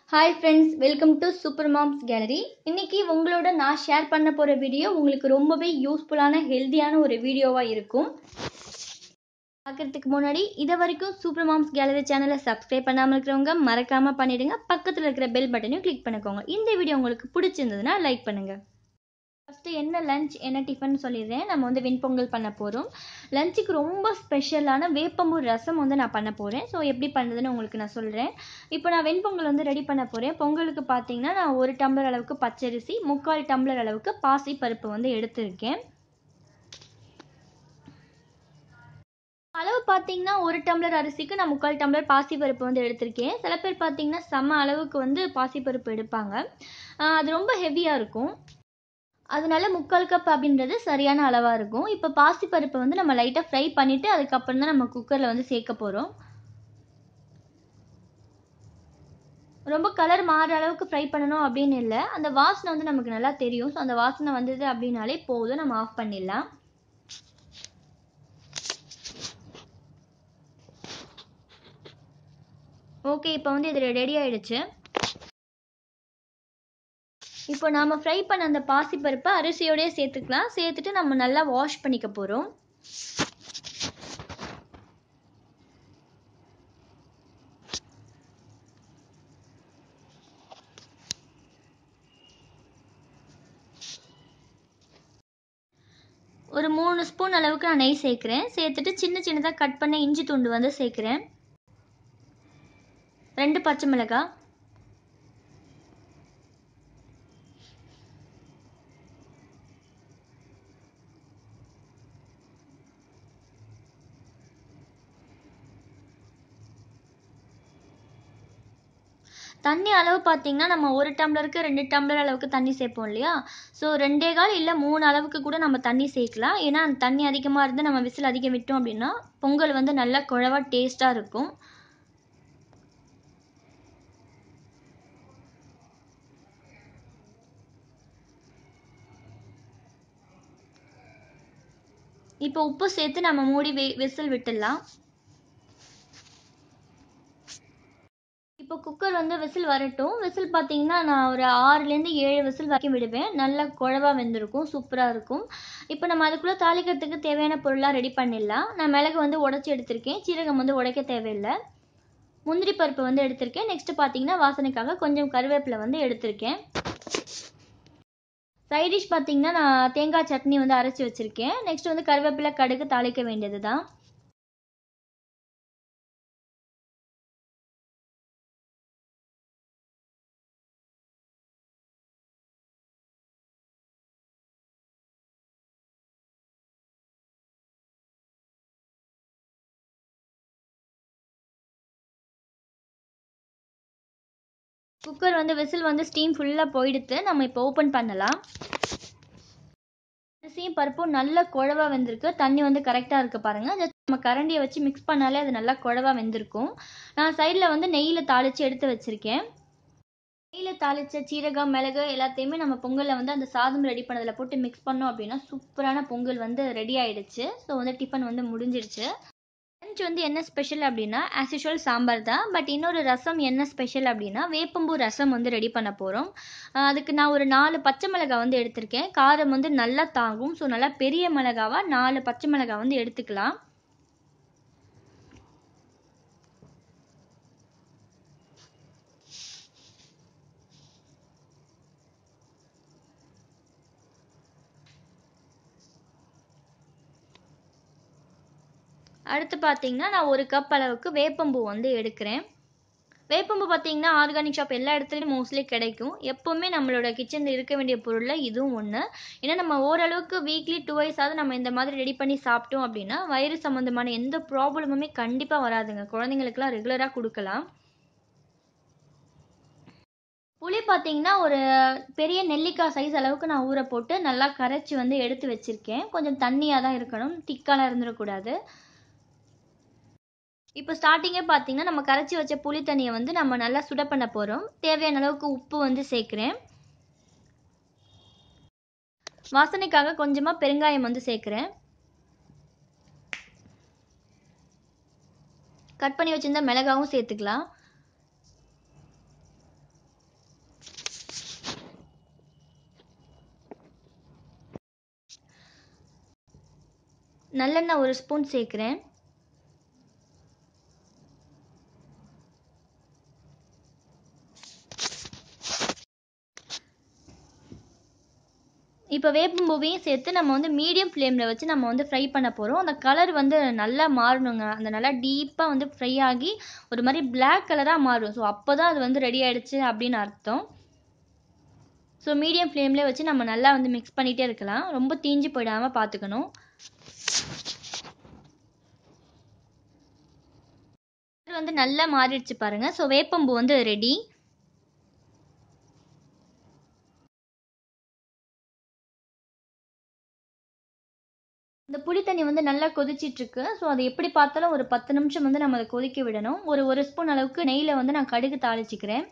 hi friends welcome to super moms gallery இன்னைக்கு உங்களோட நான் ஷேர் பண்ண போகிற வீடியோ உங்களுக்கு ரொம்பவே யூஸ்ஃபுல்லான ஹெல்த்தியான ஒரு வீடியோவாக இருக்கும் பார்க்கறதுக்கு முன்னாடி இது வரைக்கும் சூப்பர் மாம்ஸ் கேலரி சேனலை சப்ஸ்கிரைப் பண்ணாமல் இருக்கிறவங்க மறக்காமல் பண்ணிடுங்க பக்கத்தில் இருக்கிற பெல் பட்டனையும் கிளிக் பண்ணிக்கோங்க இந்த வீடியோ உங்களுக்கு பிடிச்சிருந்ததுன்னா லைக் பண்ணுங்கள் ஃபஸ்ட்டு என்ன லஞ்ச் என்ன டிஃபன் சொல்லிடுறேன் நம்ம வந்து வெண்பொங்கல் பண்ண போகிறோம் லஞ்சுக்கு ரொம்ப ஸ்பெஷலான வேப்பம்பூ ரசம் வந்து நான் பண்ண போகிறேன் ஸோ எப்படி பண்ணுறதுன்னு உங்களுக்கு நான் சொல்கிறேன் இப்போ நான் வெண்பொங்கல் வந்து ரெடி பண்ண போகிறேன் பொங்கலுக்கு பார்த்தீங்கன்னா நான் ஒரு டம்ளர் அளவுக்கு பச்சரிசி முக்கால் டம்ளர் அளவுக்கு பாசி பருப்பு வந்து எடுத்திருக்கேன் அளவு பார்த்தீங்கன்னா ஒரு டம்ளர் அரிசிக்கு நான் முக்கால் டம்ளர் பாசிப்பருப்பு வந்து எடுத்திருக்கேன் சில பேர் பார்த்தீங்கன்னா செம்ம அளவுக்கு வந்து பாசிப்பருப்பு எடுப்பாங்க அது ரொம்ப ஹெவியாக இருக்கும் அதனால முக்கால் கப் அப்படின்றது சரியான அளவாக இருக்கும் இப்போ பாசிப்பருப்பை வந்து நம்ம லைட்டாக ஃப்ரை பண்ணிவிட்டு அதுக்கப்புறம் தான் நம்ம குக்கரில் வந்து சேர்க்க போகிறோம் ரொம்ப கலர் மாறுற அளவுக்கு ஃப்ரை பண்ணணும் அப்படின்னு இல்லை அந்த வாசனை வந்து நமக்கு நல்லா தெரியும் ஸோ அந்த வாசனை வந்தது அப்படின்னாலே போதும் நம்ம ஆஃப் பண்ணிடலாம் ஓகே இப்போ வந்து இது ரெடி ஆயிடுச்சு இப்போ நாம் ஃப்ரை பண்ண அந்த பாசிப்பருப்பை அரிசியோடய சேர்த்துக்கலாம் சேர்த்துட்டு நம்ம நல்லா வாஷ் பண்ணிக்க போகிறோம் ஒரு மூணு ஸ்பூன் அளவுக்கு நான் நெய் சேர்க்குறேன் சேர்த்துட்டு சின்ன சின்னதாக கட் பண்ண இஞ்சி துண்டு வந்து சேர்க்குறேன் ரெண்டு பச்சை மிளகாய் தண்ணி அளவு பார்த்தீங்கன்னா நம்ம ஒரு டம்ளருக்கு ரெண்டு டம்ளர் அளவுக்கு தண்ணி சேர்ப்போம் இல்லையா ஸோ ரெண்டே கால் இல்லை மூணு அளவுக்கு கூட நம்ம தண்ணி சேர்க்கலாம் ஏன்னா அந்த தண்ணி அதிகமாக இருந்து நம்ம விசில் அதிகம் விட்டோம் அப்படின்னா பொங்கல் வந்து நல்லா குழவா டேஸ்ட்டாக இருக்கும் இப்போ உப்பு சேர்த்து நம்ம மூடி வே விசில் விட்டுடலாம் இப்போ குக்கர் வந்து விசில் வரட்டும் விசில் பார்த்தீங்கன்னா நான் ஒரு ஆறுலேருந்து ஏழு விசில் வரைக்கும் விடுவேன் நல்லா குழவா வெந்திருக்கும் சூப்பராக இருக்கும் இப்போ நம்ம அதுக்குள்ளே தாளிக்கிறதுக்கு தேவையான பொருளாக ரெடி பண்ணிடலாம் நான் மிளகு வந்து உடச்சி எடுத்திருக்கேன் சீரகம் வந்து உடைக்க தேவையில்லை முந்திரி பருப்பு வந்து எடுத்திருக்கேன் நெக்ஸ்ட்டு பார்த்தீங்கன்னா வாசனைக்காக கொஞ்சம் கருவேப்பிலை வந்து எடுத்திருக்கேன் சைட் டிஷ் பார்த்தீங்கன்னா நான் தேங்காய் சட்னி வந்து அரைச்சி வச்சுருக்கேன் நெக்ஸ்ட் வந்து கருவேப்பிலை கடுகு தாளிக்க வேண்டியது தான் குக்கர் வந்து விசில் வந்து ஸ்டீம் ஃபுல்லாக போயிடுத்து நம்ம இப்போ ஓப்பன் பண்ணலாம் அரிசியும் பருப்பும் நல்ல குழவா வெந்திருக்கு தண்ணி வந்து கரெக்டாக இருக்குது பாருங்கள் ஜஸ்ட் நம்ம கரண்டியை வச்சு மிக்ஸ் பண்ணாலே அது நல்லா குழவா வெந்திருக்கும் நான் சைடில் வந்து நெய்யில் தாளித்து எடுத்து வச்சுருக்கேன் நெய்யில் தாளித்த சீரகம் மிளகு எல்லாத்தையுமே நம்ம பொங்கலில் வந்து அந்த சாதம் ரெடி பண்ணதில் போட்டு மிக்ஸ் பண்ணோம் அப்படின்னா சூப்பரான பொங்கல் வந்து ரெடி ஆயிடுச்சு ஸோ வந்து டிஃபன் வந்து முடிஞ்சிருச்சு லஞ்ச் வந்து என்ன ஸ்பெஷல் அப்படின்னா ஆஸ் யூஷுவல் சாம்பார் தான் பட் இன்னொரு ரசம் என்ன ஸ்பெஷல் அப்படின்னா வேப்பம்பூ ரசம் வந்து ரெடி பண்ண போகிறோம் அதுக்கு நான் ஒரு நாலு பச்சை மிளகாய் வந்து எடுத்திருக்கேன் காரம் வந்து நல்லா தாங்கும் ஸோ நல்லா பெரிய மிளகாவாக நாலு பச்சை மிளகாய் வந்து எடுத்துக்கலாம் அடுத்து பார்த்தீங்கன்னா நான் ஒரு கப் அளவுக்கு வேப்பம்பூ வந்து எடுக்கிறேன் வேப்பம்பூ பார்த்தீங்கன்னா ஆர்கானிக் ஷாப் எல்லா இடத்துலையும் மோஸ்ட்லி கிடைக்கும் எப்போவுமே நம்மளோட கிச்சனில் இருக்க வேண்டிய பொருளில் இதுவும் ஒன்று ஏன்னா நம்ம ஓரளவுக்கு வீக்லி டூ வைஸாவது நம்ம இந்த மாதிரி ரெடி பண்ணி சாப்பிட்டோம் அப்படின்னா வயிறு சம்மந்தமான எந்த ப்ராப்ளமுமே கண்டிப்பாக வராதுங்க குழந்தைங்களுக்குலாம் ரெகுலராக கொடுக்கலாம் புளி பார்த்தீங்கன்னா ஒரு பெரிய நெல்லிக்காய் சைஸ் அளவுக்கு நான் ஊற போட்டு நல்லா கரைச்சி வந்து எடுத்து வச்சுருக்கேன் கொஞ்சம் தண்ணியாக தான் இருக்கணும் திக்காலாம் இருந்துடக்கூடாது இப்போ ஸ்டார்டிங்கே பார்த்தீங்கன்னா நம்ம கரைச்சி வச்ச புளி தண்ணியை வந்து நம்ம நல்லா சுட பண்ண போகிறோம் தேவையான அளவுக்கு உப்பு வந்து சேர்க்குறேன் வாசனைக்காக கொஞ்சமாக பெருங்காயம் வந்து சேர்க்குறேன் கட் பண்ணி வச்சிருந்த மிளகாவும் சேர்த்துக்கலாம் நல்லெண்ணெய் ஒரு ஸ்பூன் சேர்க்குறேன் இப்போ வேப்பம்பூவையும் சேர்த்து நம்ம வந்து மீடியம் ஃப்ளேமில் வச்சு நம்ம வந்து ஃப்ரை பண்ண போகிறோம் அந்த கலர் வந்து நல்லா மாறணுங்க அந்த நல்லா டீப்பாக வந்து ஃப்ரை ஆகி ஒரு மாதிரி பிளாக் கலராக மாறும் ஸோ அப்போ தான் அது வந்து ரெடி ஆகிடுச்சு அப்படின்னு அர்த்தம் ஸோ மீடியம் ஃப்ளேம்லேயே வச்சு நம்ம நல்லா வந்து மிக்ஸ் பண்ணிகிட்டே இருக்கலாம் ரொம்ப தீஞ்சு போயிடாமல் பார்த்துக்கணும் வந்து நல்லா மாறிடுச்சு பாருங்கள் ஸோ வேப்பம்பூ வந்து ரெடி இந்த புளி தண்ணி வந்து நல்லா கொதிச்சிட்ருக்கு ஸோ அதை எப்படி பார்த்தாலும் ஒரு பத்து நிமிஷம் வந்து நம்ம அதை கொதிக்க விடணும் ஒரு ஒரு ஸ்பூன் அளவுக்கு நெய்யில் வந்து நான் கடுகு தாளிச்சிக்கிறேன்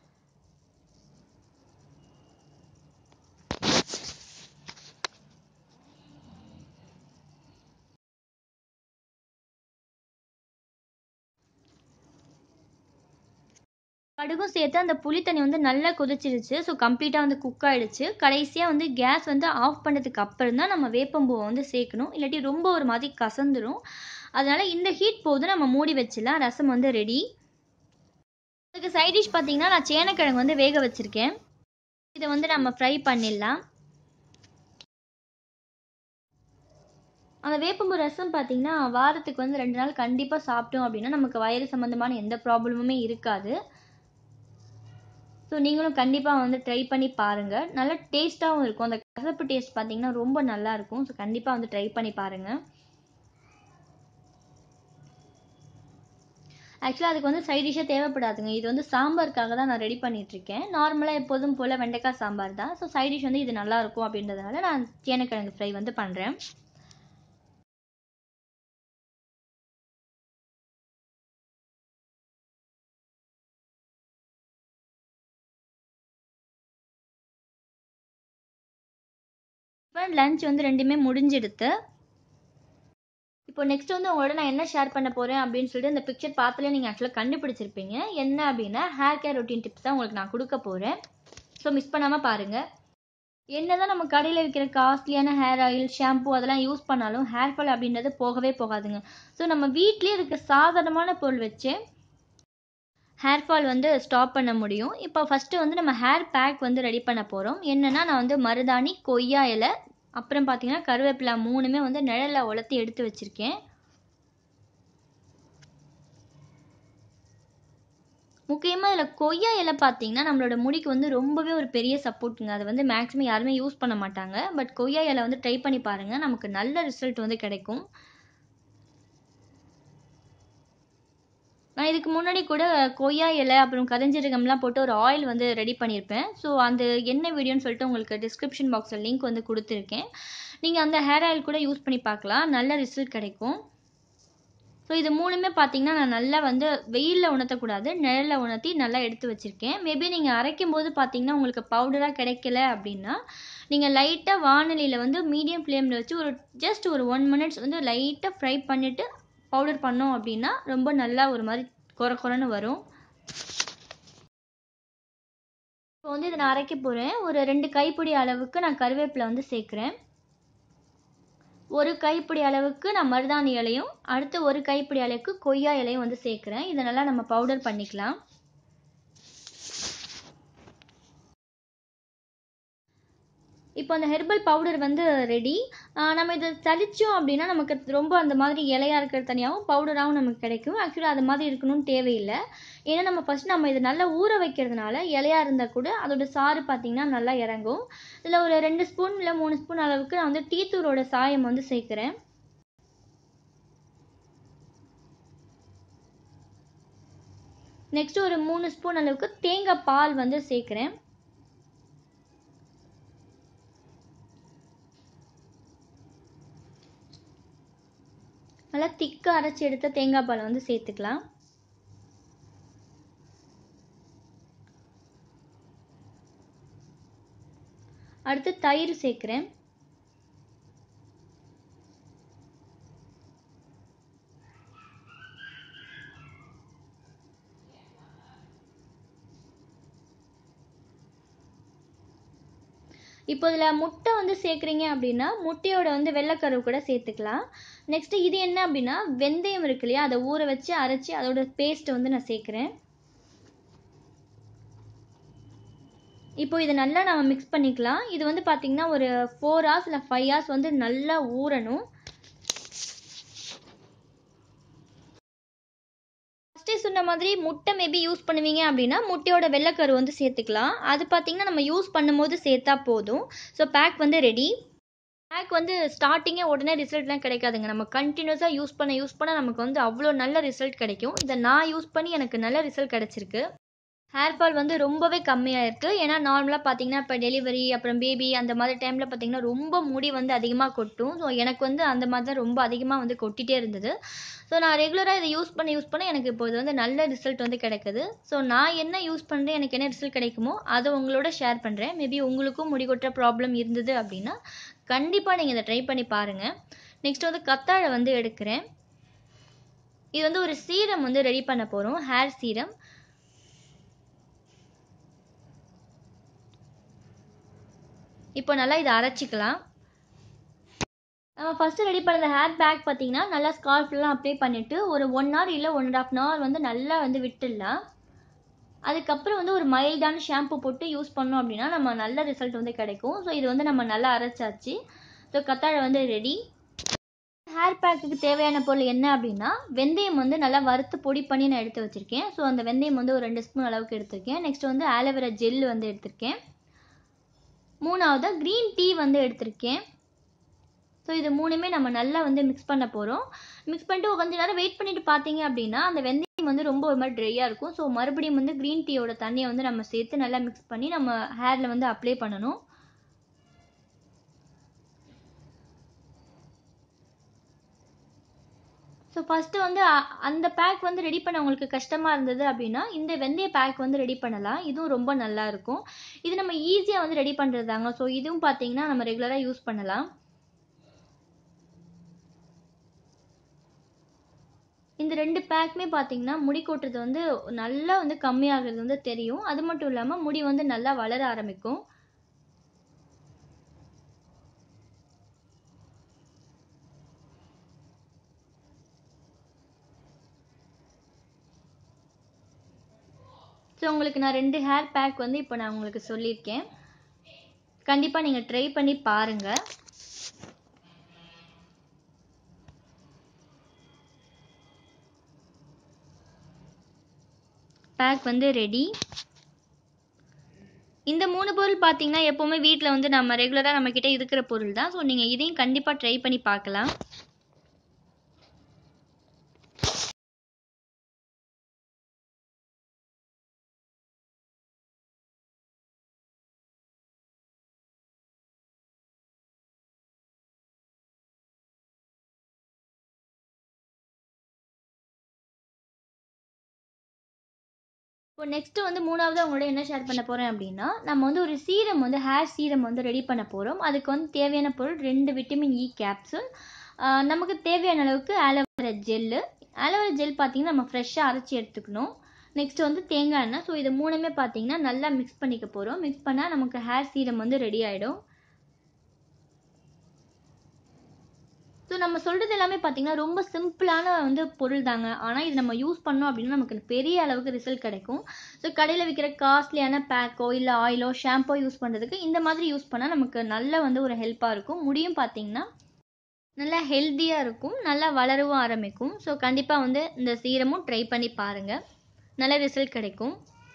கடுகும் சேர்த்து அந்த புளி தண்ணி வந்து நல்லா கொதிச்சிருச்சு ஸோ கம்ப்ளீட்டாக வந்து குக் ஆகிடுச்சு கடைசியாக வந்து கேஸ் வந்து ஆஃப் பண்ணதுக்கு அப்புறம் தான் நம்ம வேப்பம்பூவை வந்து சேர்க்கணும் இல்லாட்டி ரொம்ப ஒரு மாதிரி கசந்துரும் அதனால் இந்த ஹீட் போது நம்ம மூடி வச்சிடலாம் ரசம் வந்து ரெடி அதுக்கு சைட் டிஷ் பார்த்தீங்கன்னா நான் சேனக்கிழங்கு வந்து வேக வச்சுருக்கேன் இதை வந்து நம்ம ஃப்ரை பண்ணிடலாம் அந்த வேப்பம்பூ ரசம் பார்த்தீங்கன்னா வாரத்துக்கு வந்து ரெண்டு நாள் கண்டிப்பாக சாப்பிட்டோம் அப்படின்னா நமக்கு வயிறு சம்மந்தமான எந்த ப்ராப்ளமுமே இருக்காது ஸோ நீங்களும் கண்டிப்பாக வந்து ட்ரை பண்ணி பாருங்கள் நல்லா டேஸ்ட்டாகவும் இருக்கும் அந்த கசப்பு டேஸ்ட் பார்த்தீங்கன்னா ரொம்ப நல்லா இருக்கும் ஸோ கண்டிப்பாக வந்து ட்ரை பண்ணி பாருங்கள் ஆக்சுவலாக அதுக்கு வந்து சைட் டிஷ்ஷே தேவைப்படாதுங்க இது வந்து சாம்பாருக்காக தான் நான் ரெடி பண்ணிகிட்ருக்கேன் நார்மலாக எப்போதும் போல் வெண்டைக்காய் சாம்பார் தான் ஸோ சைட் டிஷ் வந்து இது நல்லா இருக்கும் அப்படின்றதுனால நான் சேனக்கிழங்கு ஃப்ரை வந்து பண்ணுறேன் இப்போ லஞ்ச் வந்து ரெண்டுமே முடிஞ்சிடுத்து இப்போ நெக்ஸ்ட் வந்து உங்களோட நான் என்ன ஷேர் பண்ண போகிறேன் அப்படின்னு சொல்லிட்டு இந்த பிக்சர் பார்த்தாலே நீங்கள் ஆக்சுவலாக கண்டுபிடிச்சிருப்பீங்க என்ன அப்படின்னா ஹேர் கேர் ரொட்டீன் டிப்ஸ் தான் உங்களுக்கு நான் கொடுக்க போகிறேன் ஸோ மிஸ் பண்ணாமல் பாருங்கள் என்னதான் நம்ம கடையில் விற்கிற காஸ்ட்லியான ஹேர் ஆயில் ஷாம்பு அதெல்லாம் யூஸ் பண்ணாலும் ஹேர் ஃபால் அப்படின்றது போகவே போகாதுங்க ஸோ நம்ம வீட்லேயே இருக்க சாதாரணமான பொருள் வச்சு ஹேர் ஃபால் வந்து ஸ்டாப் பண்ண முடியும் இப்போ ஃபஸ்ட்டு வந்து நம்ம ஹேர் பேக் வந்து ரெடி பண்ண போகிறோம் என்னென்னா நான் வந்து மருதாணி கொய்யா இலை அப்புறம் பார்த்தீங்கன்னா கருவேப்பிலை மூணுமே வந்து நிழலில் உலர்த்தி எடுத்து வச்சுருக்கேன் முக்கியமாக இதில் கொய்யா இலை பார்த்தீங்கன்னா நம்மளோட முடிக்கு வந்து ரொம்பவே ஒரு பெரிய சப்போர்ட்டுங்க அதை வந்து மேக்ஸிமம் யாருமே யூஸ் பண்ண மாட்டாங்க பட் கொய்யா இலை வந்து ட்ரை பண்ணி பாருங்கள் நமக்கு நல்ல ரிசல்ட் வந்து கிடைக்கும் நான் இதுக்கு முன்னாடி கூட கொய்யா இலை அப்புறம் கரிஞ்சீரகம்லாம் போட்டு ஒரு ஆயில் வந்து ரெடி பண்ணியிருப்பேன் ஸோ அந்த என்ன வீடியோன்னு சொல்லிட்டு உங்களுக்கு டிஸ்கிரிப்ஷன் பாக்ஸில் லிங்க் வந்து கொடுத்துருக்கேன் நீங்கள் அந்த ஹேர் ஆயில் கூட யூஸ் பண்ணி பார்க்கலாம் நல்ல ரிசல்ட் கிடைக்கும் ஸோ இது மூணுமே பார்த்தீங்கன்னா நான் நல்லா வந்து வெயிலில் உணர்த்தக்கூடாது நிழலில் உணர்த்தி நல்லா எடுத்து வச்சுருக்கேன் மேபி நீங்கள் அரைக்கும் போது பார்த்தீங்கன்னா உங்களுக்கு பவுடராக கிடைக்கல அப்படின்னா நீங்கள் லைட்டாக வானொலியில் வந்து மீடியம் ஃப்ளேமில் வச்சு ஒரு ஜஸ்ட் ஒரு ஒன் மினிட்ஸ் வந்து லைட்டாக ஃப்ரை பண்ணிவிட்டு பவுடர் பண்ணோம் அப்படின்னா ரொம்ப நல்லா ஒரு மாதிரி குறை குறைன்னு வரும் இப்போ வந்து இதை நான் அரைக்க போகிறேன் ஒரு ரெண்டு கைப்பிடி அளவுக்கு நான் கருவேப்பிலை வந்து சேர்க்குறேன் ஒரு கைப்பிடி அளவுக்கு நான் மருதாணி இலையும் அடுத்து ஒரு கைப்பிடி அளவுக்கு கொய்யா இலையும் வந்து சேர்க்குறேன் இதை நல்லா நம்ம பவுடர் பண்ணிக்கலாம் இப்போ அந்த ஹெர்பல் பவுடர் வந்து ரெடி நம்ம இதை சலிச்சோம் அப்படின்னா நமக்கு ரொம்ப அந்த மாதிரி இலையாக இருக்கிறது தனியாகவும் பவுடராகவும் நமக்கு கிடைக்கும் ஆக்சுவலாக அது மாதிரி இருக்கணும்னு தேவையில்லை ஏன்னா நம்ம ஃபஸ்ட் நம்ம இதை நல்லா ஊற வைக்கிறதுனால இலையாக இருந்தால் கூட அதோட சாறு பார்த்திங்கன்னா நல்லா இறங்கும் இதில் ஒரு ரெண்டு ஸ்பூன் இல்லை மூணு ஸ்பூன் அளவுக்கு நான் வந்து டீத்தூரோட சாயம் வந்து சேர்க்குறேன் நெக்ஸ்ட் ஒரு மூணு ஸ்பூன் அளவுக்கு தேங்காய் பால் வந்து சேர்க்குறேன் நல்லா திக்காக அரைச்சி எடுத்த தேங்காய் பால் வந்து சேர்த்துக்கலாம் அடுத்து தயிர் சேர்க்குறேன் இப்போ இதில் முட்டை வந்து சேர்க்குறீங்க அப்படின்னா முட்டையோட வந்து வெள்ளைக்கரு கூட சேர்த்துக்கலாம் நெக்ஸ்ட்டு இது என்ன அப்படின்னா வெந்தயம் இருக்கு இல்லையா அதை ஊற வச்சு அரைச்சி அதோட பேஸ்ட்டை வந்து நான் சேர்க்குறேன் இப்போ இதை நல்லா நம்ம மிக்ஸ் பண்ணிக்கலாம் இது வந்து பார்த்திங்கன்னா ஒரு ஃபோர் ஹவர்ஸ் இல்லை ஃபைவ் ஹவர்ஸ் வந்து நல்லா ஊறணும் ஃபஸ்ட்டே சொன்ன மாதிரி முட்டை மேபி யூஸ் பண்ணுவீங்க அப்படின்னா முட்டையோட வெள்ளைக்கரு வந்து சேர்த்துக்கலாம் அது பார்த்திங்கன்னா நம்ம யூஸ் பண்ணும்போது சேர்த்தா போதும் ஸோ பேக் வந்து ரெடி பேக் வந்து ஸ்டார்டிங்கே உடனே ரிசல்ட்லாம் கிடைக்காதுங்க நம்ம கண்டினியூஸாக யூஸ் பண்ண யூஸ் பண்ண நமக்கு வந்து அவ்வளோ நல்ல ரிசல்ட் கிடைக்கும் இதை நான் யூஸ் பண்ணி எனக்கு நல்ல ரிசல்ட் கிடச்சிருக்கு ஹேர் ஃபால் வந்து ரொம்பவே கம்மியாக இருக்குது ஏன்னா நார்மலாக பார்த்தீங்கன்னா இப்போ டெலிவரி அப்புறம் பேபி அந்த மாதிரி டைமில் பார்த்தீங்கன்னா ரொம்ப முடி வந்து அதிகமாக கொட்டும் ஸோ எனக்கு வந்து அந்த மாதிரி தான் ரொம்ப அதிகமாக வந்து கொட்டிகிட்டே இருந்தது ஸோ நான் ரெகுலராக இதை யூஸ் பண்ண யூஸ் பண்ண எனக்கு இப்போ இது வந்து நல்ல ரிசல்ட் வந்து கிடைக்குது ஸோ நான் என்ன யூஸ் பண்ணுறேன் எனக்கு என்ன ரிசல்ட் கிடைக்குமோ அதை உங்களோட ஷேர் பண்ணுறேன் மேபி உங்களுக்கும் முடி கொட்டுற ப்ராப்ளம் இருந்தது அப்படின்னா கண்டிப்பாக நீங்கள் இதை ட்ரை பண்ணி பாருங்கள் நெக்ஸ்ட் வந்து கத்தாழை வந்து எடுக்கிறேன் இது வந்து ஒரு சீரம் வந்து ரெடி பண்ண போகிறோம் ஹேர் சீரம் இப்போ நல்லா இதை அரைச்சிக்கலாம் நம்ம ஃபஸ்ட்டு ரெடி பண்ண ஹேர் பேக் பார்த்தீங்கன்னா நல்லா ஸ்கார்ஃப்லாம் அப்ளை பண்ணிவிட்டு ஒரு ஒன் ஹவர் இல்லை ஒன் அண்ட் ஆஃப் ஹவர் வந்து நல்லா வந்து விட்டுடலாம் அதுக்கப்புறம் வந்து ஒரு மைல்டான ஷாம்பு போட்டு யூஸ் பண்ணோம் அப்படின்னா நம்ம நல்ல ரிசல்ட் வந்து கிடைக்கும் ஸோ இது வந்து நம்ம நல்லா அரைச்சாச்சு ஸோ கத்தாழை வந்து ரெடி ஹேர் பேக்குக்கு தேவையான பொருள் என்ன அப்படின்னா வெந்தயம் வந்து நல்லா வறுத்து பொடி பண்ணி நான் எடுத்து வச்சுருக்கேன் ஸோ அந்த வெந்தயம் வந்து ஒரு ரெண்டு ஸ்பூன் அளவுக்கு எடுத்திருக்கேன் நெக்ஸ்ட் வந்து ஆலோவேரா ஜெல் வந்து எடுத்திருக்கேன் மூணாவது க்ரீன் டீ வந்து எடுத்திருக்கேன் ஸோ இது மூணுமே நம்ம நல்லா வந்து மிக்ஸ் பண்ண போகிறோம் மிக்ஸ் பண்ணிட்டு கொஞ்ச நேரம் வெயிட் பண்ணிட்டு பார்த்தீங்க அப்படின்னா அந்த வெந்தயம் வந்து ரொம்ப ஒரு மாதிரி ட்ரையாக இருக்கும் ஸோ மறுபடியும் வந்து க்ரீன் டீயோட தண்ணியை வந்து நம்ம சேர்த்து நல்லா மிக்ஸ் பண்ணி நம்ம ஹேரில் வந்து அப்ளை பண்ணணும் ஸோ ஃபஸ்ட்டு வந்து அந்த பேக் வந்து ரெடி பண்ண உங்களுக்கு கஷ்டமாக இருந்தது அப்படின்னா இந்த வெந்தய பேக் வந்து ரெடி பண்ணலாம் இதுவும் ரொம்ப நல்லா இருக்கும் இது நம்ம ஈஸியாக வந்து ரெடி பண்ணுறது தாங்க ஸோ இதுவும் பார்த்தீங்கன்னா நம்ம ரெகுலராக யூஸ் பண்ணலாம் இந்த ரெண்டு பேக்குமே பார்த்தீங்கன்னா முடி கொட்டுறது வந்து நல்லா வந்து கம்மியாகிறது வந்து தெரியும் அது மட்டும் இல்லாமல் முடி வந்து நல்லா வளர ஆரம்பிக்கும் ஸோ உங்களுக்கு நான் ரெண்டு ஹேர் பேக் வந்து இப்போ நான் உங்களுக்கு சொல்லியிருக்கேன் கண்டிப்பாக நீங்கள் ட்ரை பண்ணி பாருங்கள் பேக் வந்து ரெடி இந்த மூணு பொருள் பார்த்தீங்கன்னா எப்போவுமே வீட்டில் வந்து நம்ம ரெகுலராக நம்மக்கிட்ட இருக்கிற பொருள் தான் ஸோ நீங்கள் இதையும் கண்டிப்பாக ட்ரை பண்ணி பார்க்கலாம் இப்போ நெக்ஸ்ட் வந்து மூணாவது அவங்களோட என்ன ஷேர் பண்ண போகிறேன் அப்படின்னா நம்ம வந்து ஒரு சீரம் வந்து ஹேர் சீரம் வந்து ரெடி பண்ண போகிறோம் அதுக்கு வந்து தேவையான பொருள் ரெண்டு விட்டமின் இ கேப்சூல் நமக்கு தேவையான அளவுக்கு ஆலோவேரா ஜெல்லு ஆலோவேரா ஜெல் பார்த்தீங்கன்னா நம்ம ஃப்ரெஷ்ஷாக அரைச்சி எடுத்துக்கணும் நெக்ஸ்ட் வந்து தேங்காய் எண்ணெய் ஸோ இது மூணுமே பார்த்தீங்கன்னா நல்லா மிக்ஸ் பண்ணிக்க போகிறோம் மிக்ஸ் பண்ணால் நமக்கு ஹேர் சீரம் வந்து ரெடி ஆகிடும் ஸோ நம்ம சொல்கிறது எல்லாமே பார்த்தீங்கன்னா ரொம்ப சிம்பிளான வந்து பொருள் தாங்க ஆனால் இது நம்ம யூஸ் பண்ணோம் அப்படின்னா நமக்கு பெரிய அளவுக்கு ரிசல்ட் கிடைக்கும் ஸோ கடையில் விற்கிற காஸ்ட்லியான பேக்கோ இல்லை ஆயிலோ ஷாம்போ யூஸ் பண்ணுறதுக்கு இந்த மாதிரி யூஸ் பண்ணால் நமக்கு நல்ல வந்து ஒரு ஹெல்ப்பாக இருக்கும் முடியும் பார்த்தீங்கன்னா நல்லா ஹெல்த்தியாக இருக்கும் நல்லா வளரவும் ஆரம்பிக்கும் ஸோ கண்டிப்பாக வந்து இந்த சீரமும் ட்ரை பண்ணி பாருங்கள் நல்ல ரிசல்ட் கிடைக்கும்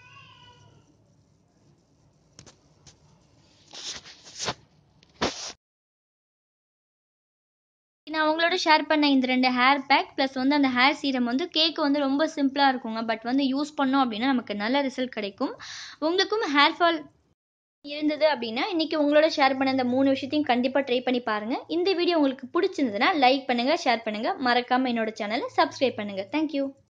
நான் உங்களோட ஷேர் பண்ண இந்த ரெண்டு ஹேர் பேக் ப்ளஸ் வந்து அந்த ஹேர் சீரம் வந்து கேக் வந்து ரொம்ப சிம்பிளாக இருக்குங்க பட் வந்து யூஸ் பண்ணோம் அப்படின்னா நமக்கு நல்ல ரிசல்ட் கிடைக்கும் உங்களுக்கும் ஹேர் ஃபால் இருந்தது அப்படின்னா இன்றைக்கி உங்களோட ஷேர் பண்ண இந்த மூணு விஷயத்தையும் கண்டிப்பாக ட்ரை பண்ணி பாருங்கள் இந்த வீடியோ உங்களுக்கு பிடிச்சிருந்ததுன்னா லைக் பண்ணுங்கள் ஷேர் பண்ணுங்கள் மறக்காமல் என்னோட சேனலை சப்ஸ்கிரைப் பண்ணுங்கள் தேங்க்யூ